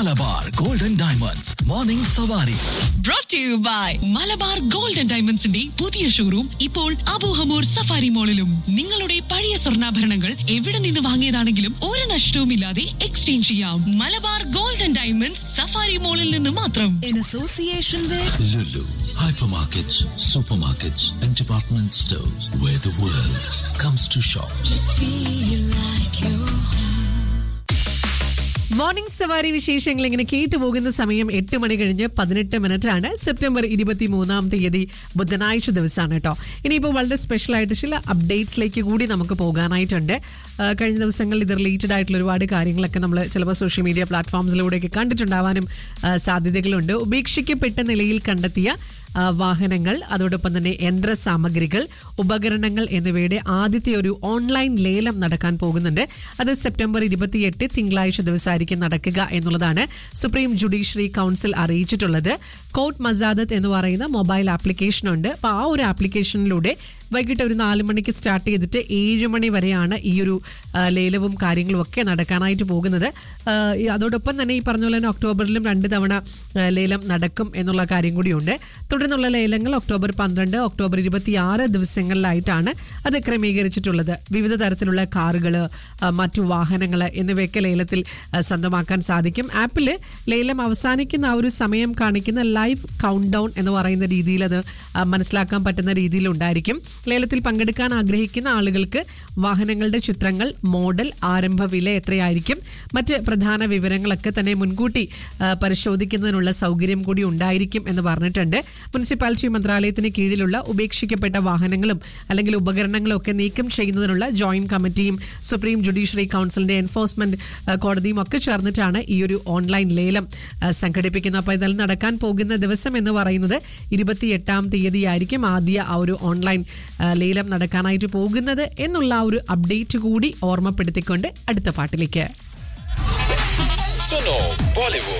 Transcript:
Malabar golden diamonds morning സവാരി brought to you by Malabar gold and ഡയമണ്ട്സിന്റെ പുതിയ ഷോറൂം ഇപ്പോൾ അബൂഹമൂർ സഫാരി മോളിലും നിങ്ങളുടെ പഴയ സ്വർണ്ണാഭരണങ്ങൾ എവിടെ നിന്ന് വാങ്ങിയതാണെങ്കിലും ഒരു നഷ്ടവുമില്ലാതെ എക്സ്ചേഞ്ച് ചെയ്യാം Malabar gold and diamonds safari മോളിൽ നിന്ന് മാത്രം in association with Lulu hypermarkets, supermarkets, and department stores where the world comes to shop. feel like you morning സവാരി വിശേഷങ്ങൾ ഇങ്ങനെ കേട്ടുപോകുന്ന സമയം എട്ട് മണി കഴിഞ്ഞ് പതിനെട്ട് മിനിറ്റ് ആണ് സെപ്റ്റംബർ ഇരുപത്തി മൂന്നാം തീയതി ബുധനാഴ്ച ദിവസമാണ് കേട്ടോ ഇനിയിപ്പോൾ വളരെ സ്പെഷ്യൽ ആയിട്ട് ചില അപ്ഡേറ്റ്സിലേക്ക് കൂടി നമുക്ക് പോകാനായിട്ടുണ്ട് ആ, കഴിഞ്ഞ ദിവസങ്ങളിൽ ഇത് റിലേറ്റഡ് ആയിട്ടുള്ള ഒരുപാട് കാര്യങ്ങളൊക്കെ നമ്മൾ ചിലപ്പോൾ സോഷ്യൽ മീഡിയ പ്ലാറ്റ്ഫോംസിലൂടെയൊക്കെ കണ്ടിട്ടുണ്ടാവാനും ആ, സാധ്യതകളുണ്ട് ഉപേക്ഷിക്കപ്പെട്ട നിലയിൽ കണ്ടെത്തിയ ആ, വാഹനങ്ങൾ അതോടൊപ്പം തന്നെ യന്ത്ര സാമഗ്രികൾ ഉപകരണങ്ങൾ എന്നിവയുടെ ആദ്യത്തെ ഒരു ഓൺലൈൻ ലേലം നടക്കാൻ പോകുന്നുണ്ട് അത് സെപ്റ്റംബർ ഇരുപത്തിയെട്ട് തിങ്കളാഴ്ച ദിവസമായിരിക്കും നടക്കുക എന്നുള്ളതാണ് സുപ്രീം ജുഡീഷ്യറി കൗൺസിൽ അറിയിച്ചിട്ടുള്ളത് കോർട്ട് മസാദത്ത് എന്ന് പറയുന്ന മൊബൈൽ ആപ്ലിക്കേഷൻ ഉണ്ട് അപ്പോൾ ആ ഒരു ആപ്ലിക്കേഷനിലൂടെ വൈകിട്ട് ഒരു നാല് മണിക്ക് സ്റ്റാർട്ട് ചെയ്തിട്ട് ഏഴ് മണി വരെയാണ് ഈ ഒരു ആ, ലേലവും കാര്യങ്ങളും ഒക്കെ നടക്കാനായിട്ട് പോകുന്നത് ആ, ഈ അതോടൊപ്പം തന്നെ ഈ പറഞ്ഞ പോലെ തന്നെ ഒക്ടോബറിലും രണ്ട് തവണ ആ, ലേലം നടക്കും എന്നുള്ള കാര്യം കൂടിയുണ്ട് തുടർന്നുള്ള ലേലങ്ങൾ ഒക്ടോബർ പന്ത്രണ്ട് ഒക്ടോബർ ഇരുപത്തിയാറ് ദിവസങ്ങളിലായിട്ടാണ് അത് ക്രമീകരിച്ചിട്ടുള്ളത് വിവിധ തരത്തിലുള്ള കാറുകൾ മറ്റു വാഹനങ്ങൾ എന്നിവയൊക്കെ ലേലത്തിൽ ആ, സ്വന്തമാക്കാൻ സാധിക്കും ആപ്പിൽ ലേലം അവസാനിക്കുന്ന ആ ഒരു സമയം കാണിക്കുന്ന ലൈവ് കൗണ്ട് ഡൗൺ എന്ന് പറയുന്ന രീതിയിൽ അത് ആ, മനസ്സിലാക്കാൻ പറ്റുന്ന രീതിയിലുണ്ടായിരിക്കും ലേലത്തിൽ പങ്കെടുക്കാൻ ആഗ്രഹിക്കുന്ന ആളുകൾക്ക് വാഹനങ്ങളുടെ ചിത്രങ്ങൾ മോഡൽ ആരംഭ വില എത്രയായിരിക്കും മറ്റ് പ്രധാന വിവരങ്ങളൊക്കെ തന്നെ മുൻകൂട്ടി ആ, പരിശോധിക്കുന്നതിനുള്ള സൗകര്യം കൂടി ഉണ്ടായിരിക്കും എന്ന് പറഞ്ഞിട്ടുണ്ട് മുനിസിപ്പാലിറ്റി മന്ത്രാലയത്തിന് കീഴിലുള്ള ഉപേക്ഷിക്കപ്പെട്ട വാഹനങ്ങളും അല്ലെങ്കിൽ ഉപകരണങ്ങളും ഒക്കെ നീക്കം ചെയ്യുന്നതിനുള്ള ജോയിന്റ് കമ്മിറ്റിയും സുപ്രീം ജുഡീഷ്യറി കൗൺസിലിന്റെ എൻഫോഴ്സ്മെന്റ് ആ, കോടതിയും ഒക്കെ ചേർന്നിട്ടാണ് ഈ ഒരു ഓൺലൈൻ ലേലം ആ, സംഘടിപ്പിക്കുന്നത് അപ്പോൾ ഇതിൽ നടക്കാൻ പോകുന്ന ദിവസം എന്ന് പറയുന്നത് ഇരുപത്തിയെട്ടാം തീയതിയായിരിക്കും ആദ്യ ആ ഒരു ഓൺലൈൻ ആ, ലേലം നടക്കാനായിട്ട് പോകുന്നത് എന്നുള്ള ആ ഒരു അപ്ഡേറ്റ് കൂടി ഓർമ്മപ്പെടുത്തിക്കൊണ്ട് അടുത്ത പാട്ടിലേക്ക് സുനോ ബോളിവുഡ്